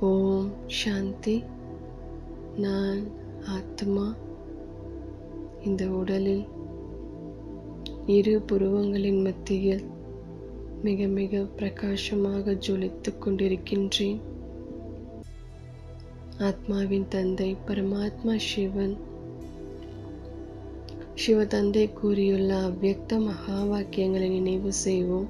ஓம் சாந்தி நான் ஆத்மா இந்த உடலில் இரு புருவங்களின் மத்தியில் மிக மிக பிரகாசமாக ஜொலித்துக் கொண்டிருக்கின்றேன் ஆத்மாவின் தந்தை பரமாத்மா சிவன் சிவ தந்தை கூறியுள்ள அவ்வியக்த மகா வாக்கியங்களை நினைவு செய்வோம்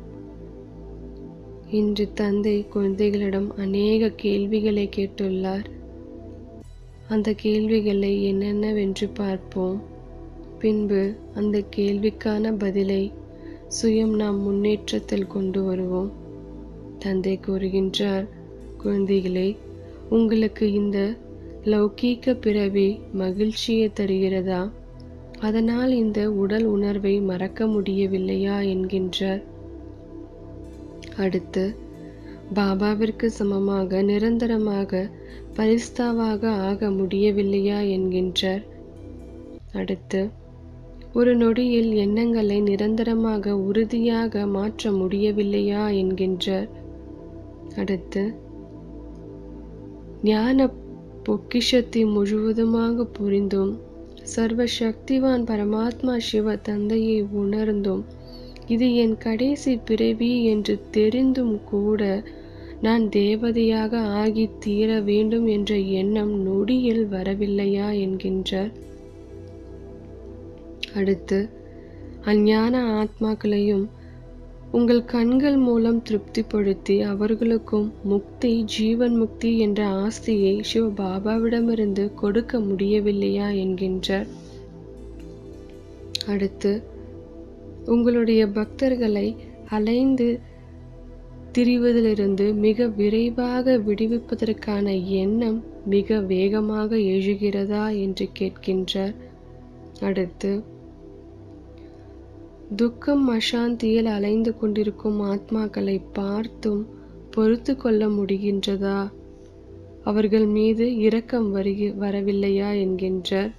இன்று தந்தை குழந்தைகளிடம் அநேக கேள்விகளை கேட்டுள்ளார் அந்த கேள்விகளை என்னென்னவென்று பார்ப்போம் பின்பு அந்த கேள்விக்கான பதிலை சுயம் நாம் முன்னேற்றத்தில் கொண்டு வருவோம் தந்தை கூறுகின்றார் குழந்தைகளே உங்களுக்கு இந்த லௌகீக பிறவி மகிழ்ச்சியை தருகிறதா அதனால் இந்த உடல் உணர்வை மறக்க முடியவில்லையா என்கின்றார் அடுத்து பாபாவிற்கு சமமாக நிரந்தரமாக பரிஸ்தாவாக ஆக முடியவில்லையா என்கின்றார் அடுத்து ஒரு நொடியில் எண்ணங்களை நிரந்தரமாக உறுதியாக மாற்ற முடியவில்லையா என்கின்றார் அடுத்து ஞான பொக்கிஷத்தை முழுவதுமாக புரிந்தும் சர்வ சக்திவான் பரமாத்மா சிவ தந்தையை உணர்ந்தும் இது என் கடைசி பிறவி என்று தெரிந்தும் கூட நான் தேவதையாக ஆகி தீர வேண்டும் என்ற எண்ணம் நொடியில் வரவில்லையா என்கின்றார் அடுத்து அஞ்ஞான ஆத்மாக்களையும் உங்கள் கண்கள் மூலம் திருப்திப்படுத்தி அவர்களுக்கும் முக்தி ஜீவன் முக்தி என்ற ஆஸ்தியை சிவ பாபாவிடமிருந்து கொடுக்க முடியவில்லையா என்கின்றார் அடுத்து உங்களுடைய பக்தர்களை அலைந்து திரிவதிலிருந்து மிக விரைவாக விடுவிப்பதற்கான எண்ணம் மிக வேகமாக எழுகிறதா என்று கேட்கின்றார் அடுத்து துக்கம் அசாந்தியில் அலைந்து கொண்டிருக்கும் ஆத்மாக்களை பார்த்தும் பொறுத்து கொள்ள முடிகின்றதா அவர்கள் மீது இரக்கம் வருகி வரவில்லையா என்கின்றார்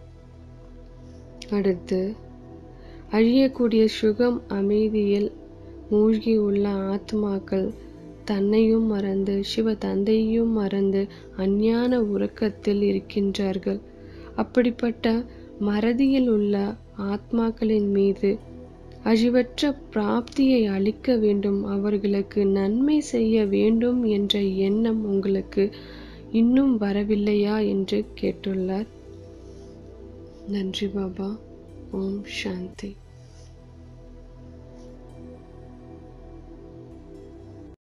அடுத்து அழியக்கூடிய சுகம் அமைதியில் மூழ்கியுள்ள ஆத்மாக்கள் தன்னையும் மறந்து சிவ தந்தையும் மறந்து அஞ்ஞான உறக்கத்தில் இருக்கின்றார்கள் அப்படிப்பட்ட மறதியில் உள்ள ஆத்மாக்களின் மீது அழிவற்ற பிராப்தியை அளிக்க வேண்டும் அவர்களுக்கு நன்மை செய்ய வேண்டும் என்ற எண்ணம் உங்களுக்கு இன்னும் வரவில்லையா என்று கேட்டுள்ளார் நன்றி பாபா ஓம் சாந்தி